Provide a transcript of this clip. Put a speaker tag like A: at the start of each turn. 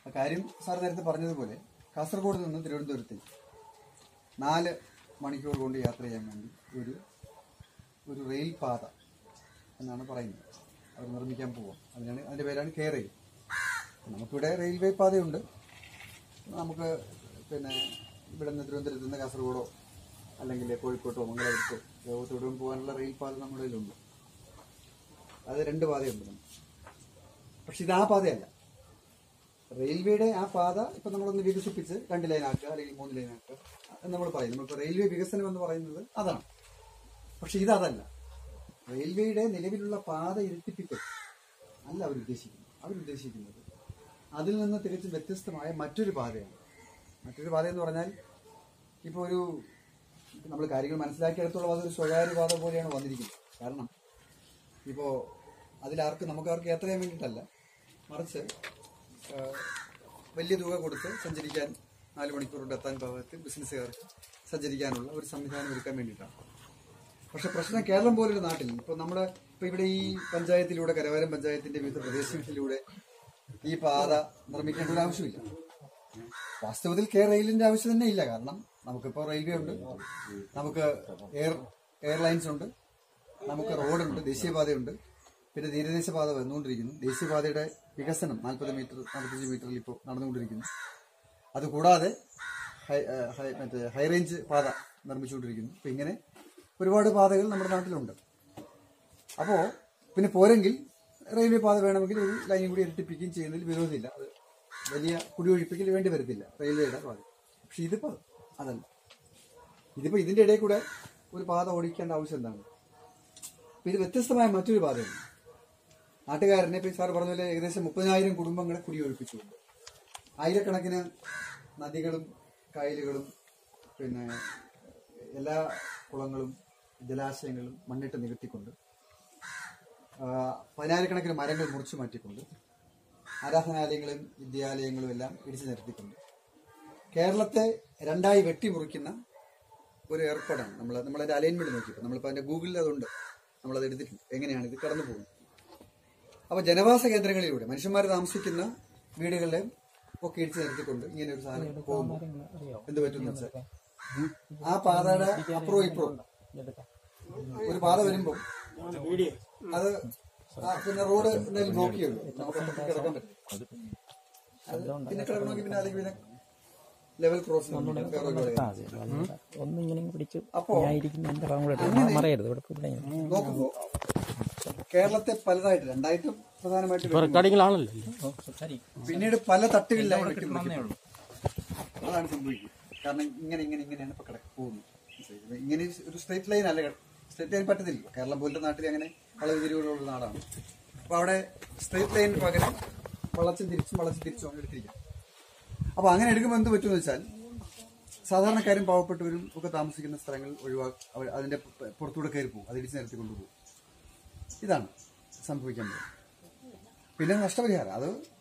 A: ആ കാര്യം സാർ നേരത്തെ പറഞ്ഞതുപോലെ കാസർഗോഡ് നിന്ന് തിരുവനന്തപുരത്തേക്ക് നാല് മണിക്കൂർ കൊണ്ട് യാത്ര ചെയ്യാൻ വേണ്ടി ഒരു ഒരു റെയിൽ പാത എന്നാണ് പറയുന്നത് അവർ നിർമ്മിക്കാൻ പോവാം അതിനാണ് അതിൻ്റെ പേരാണ് കെ റെയിൽ നമുക്കിവിടെ റെയിൽവേ പാതയുണ്ട് നമുക്ക് പിന്നെ ഇവിടെ നിന്ന് തിരുവനന്തപുരത്ത് നിന്ന് കാസർഗോഡോ അല്ലെങ്കിൽ കോഴിക്കോട്ടോ മംഗലാപുരത്തോ ലോകത്തോടും പോകാനുള്ള റെയിൽ പാത നമ്മുടെ കയ്യിലുണ്ട് അത് രണ്ട് പാതയുണ്ട് നമുക്ക് പക്ഷെ ഇത് ആ പാതയല്ല റെയിൽവേയുടെ ആ പാത ഇപ്പൊ നമ്മളൊന്ന് വികസിപ്പിച്ച് രണ്ട് ലൈനാക്കുക അല്ലെങ്കിൽ മൂന്ന് ലൈനാക്കുക എന്ന് നമ്മൾ പറയും നമ്മളിപ്പോൾ റെയിൽവേ വികസനം എന്ന് പറയുന്നത് അതാണ് പക്ഷെ ഇതല്ല റെയിൽവേയുടെ നിലവിലുള്ള പാത ഇരട്ടിപ്പിക്കൽ അല്ല അവരുദ്ദേശിക്കുന്നത് അവരുദ്ദേശിക്കുന്നത് അതിൽ നിന്ന് തികച്ചും വ്യത്യസ്തമായ മറ്റൊരു പാതയാണ് മറ്റൊരു പാത എന്ന് പറഞ്ഞാൽ ഇപ്പോൾ ഒരു നമ്മൾ കാര്യങ്ങൾ മനസ്സിലാക്കിയെടുത്തോളം അതൊരു സ്വകാര്യ പാത പോലെയാണ് വന്നിരിക്കുന്നത് കാരണം ഇപ്പോൾ അതിലാർക്ക് നമുക്കാർക്ക് യാത്ര ചെയ്യാൻ വേണ്ടിയിട്ടല്ല മറിച്ച് ആ, വലിയ തുക കൊടുത്ത് സഞ്ചരിക്കാൻ നാല് മണിക്കൂർ കൊണ്ട് എത്താൻ പാകത്തിൽ ബിസിനസ്സുകാർക്ക് സഞ്ചരിക്കാനുള്ള ഒരു സംവിധാനം ഒരുക്കാൻ വേണ്ടിയിട്ടാണ് പക്ഷെ പ്രശ്നം കേരളം പോലൊരു നാട്ടിൽ ഇപ്പൊ നമ്മുടെ ഇപ്പൊ ഇവിടെ ഈ പഞ്ചായത്തിലൂടെ കരവാരം പഞ്ചായത്തിന്റെ വിവിധ പ്രദേശങ്ങളിലൂടെ ഈ പാത നിർമ്മിക്കേണ്ട ഒരു ആവശ്യമില്ല വാസ്തവത്തിൽ കെ റെയിലിന്റെ ആവശ്യം തന്നെ ഇല്ല കാരണം നമുക്കിപ്പോ റെയിൽവേ ഉണ്ട് നമുക്ക് എയർ എയർലൈൻസ് ഉണ്ട് നമുക്ക് റോഡുണ്ട് ദേശീയപാതയുണ്ട് പിന്നെ തീരദേശ പാത വന്നുകൊണ്ടിരിക്കുന്നു ദേശീയപാതയുടെ വികസനം നാൽപ്പത് മീറ്റർ നാൽപ്പത്തഞ്ച് മീറ്ററിൽ ഇപ്പോൾ നടന്നുകൊണ്ടിരിക്കുന്നു അതുകൂടാതെ ഹൈ ആ, ഹൈ മറ്റേ ഹൈ റേഞ്ച് പാത നിർമ്മിച്ചുകൊണ്ടിരിക്കുന്നു അപ്പം ഇങ്ങനെ ഒരുപാട് പാതകൾ നമ്മുടെ നാട്ടിലുണ്ട് അപ്പോൾ പിന്നെ പോരെങ്കിൽ റെയിൽവേ പാത വേണമെങ്കിൽ ഒരു ലൈൻ കൂടി ഇരട്ടിപ്പിക്കുകയും ചെയ്യുന്നതിൽ വിരോധമില്ല അത് വലിയ കുടിയൊഴിപ്പിക്കൽ വേണ്ടി വരത്തില്ല റെയിൽവേയുടെ പാത പക്ഷെ ഇതിപ്പോൾ അതല്ല ഇതിപ്പോൾ ഇതിൻ്റെ ഇടയിൽ കൂടെ ഒരു പാത ഓടിക്കേണ്ട ആവശ്യം എന്താണ് അപ്പൊ ഇത് വ്യത്യസ്തമായ മറ്റൊരു പാതയാണ് നാട്ടുകാരനെ ഇപ്പൊ സാർ പറഞ്ഞ പോലെ ഏകദേശം മുപ്പതിനായിരം കുടുംബങ്ങളെ കുടിയൊഴിപ്പിച്ചു ആയിരക്കണക്കിന് നദികളും കായലുകളും പിന്നെ എല്ലാ കുളങ്ങളും ജലാശയങ്ങളും മണ്ണിട്ട് നികത്തിക്കൊണ്ട് ആ, പതിനായിരക്കണക്കിന് മരങ്ങൾ മുറിച്ചു മാറ്റിക്കൊണ്ട് ആരാധനാലയങ്ങളും വിദ്യാലയങ്ങളും എല്ലാം ഇടിച്ചു നിരത്തിക്കൊണ്ട് കേരളത്തെ രണ്ടായി വെട്ടിമുറിക്കുന്ന ഒരു ഏർപ്പാടാണ് നമ്മൾ നമ്മളതിന്റെ അലൈൻമെന്റ് നോക്കിയപ്പോൾ നമ്മളിപ്പോൾ അതിന്റെ ഗൂഗിളിൽ അതുണ്ട് നമ്മളത് എടുത്തിട്ടുണ്ട് എങ്ങനെയാണ് ഇത് കടന്നു പോകുന്നത് അപ്പൊ ജനവാസ കേന്ദ്രങ്ങളിലൂടെ മനുഷ്യന്മാർ താമസിക്കുന്ന വീടുകളെ ഒക്കെ ഇടിച്ചു നിരത്തിക്കൊണ്ട് ഇങ്ങനെ ഒരു സാധനം പോകുമ്പോൾ എന്ത് പറ്റുമെന്ന് വെച്ചാൽ ആ പാതയുടെ അപ്പുറവും ഇപ്പുറവും ഒരു പാത വരുമ്പോൾ അത് ആ പിന്നെ റോഡ് എന്തായാലും ബ്ലോക്ക് ചെയ്യുള്ളൂ നമുക്ക് അപ്പുറത്തേക്ക് കിടക്കാൻ പറ്റും അത് പിന്നെ കിടക്കണമെങ്കിൽ പിന്നെ അല്ലെങ്കിൽ പിന്നെ ലെവൽ ക്രോസ്
B: ഒന്നും ഇങ്ങനെ പിടിച്ച്
A: അപ്പോ
B: ഞാൻ ഇരിക്കുന്ന എന്റെ ഭാഗം കൂടെ എടുത്ത് മറയരുത് ഇവിടെ ഇവിടെ ഇങ്ങനെ.
A: നോക്കുമ്പോ കേരളത്തെ പലതായിട്ട് രണ്ടായിട്ടും പ്രധാനമായിട്ട് വെട്ടി
C: റെക്കോർഡിങ്ങിലാണല്ലോ
B: ഓ, ശരി
A: പിന്നീട് പല തട്ടുകളിലായി വെട്ടി മുറിക്കപ്പെടും. അതാണ് സംഭവിക്കുക കാരണം ഇങ്ങനെ ഇങ്ങനെ ഇങ്ങനെയാണ് ഇപ്പൊ കിടക്ക് പോകുന്നത് മനസ്സിലായോ? ഇങ്ങനെ ഒരു സ്ട്രേറ്റ് ലൈൻ അല്ല സ്ട്രേറ്റ് ലൈൻ പറ്റത്തില്ല കേരളം പോലത്തെ നാട്ടിൽ അങ്ങനെ വളവ് തിരിവുകളുള്ള നാടാണ് അപ്പൊ അവിടെ സ്ട്രേറ്റ് ലൈൻ പകരം വളച്ചും തിരിച്ചും വളച്ചും തിരിച്ചും ആണ് എടുത്തിരിക്കുന്നത് അപ്പൊ അങ്ങനെ എടുക്കുമ്പോൾ എന്ത് പറ്റുമെന്ന് വെച്ചാൽ സാധാരണക്കാരും പാവപ്പെട്ടവരും ഒക്കെ താമസിക്കുന്ന സ്ഥലങ്ങൾ ഒഴിവാക്കി അവർ അതിന്റെ പ- പുറത്തൂടെ കയറി പോകും അത് ഇടിച്ച് നിരത്തി കൊണ്ടുപോകും ഇതാണ് സംഭവിക്കാൻ പോകുന്നത് പിന്നെ നഷ്ടപരിഹാരം അത്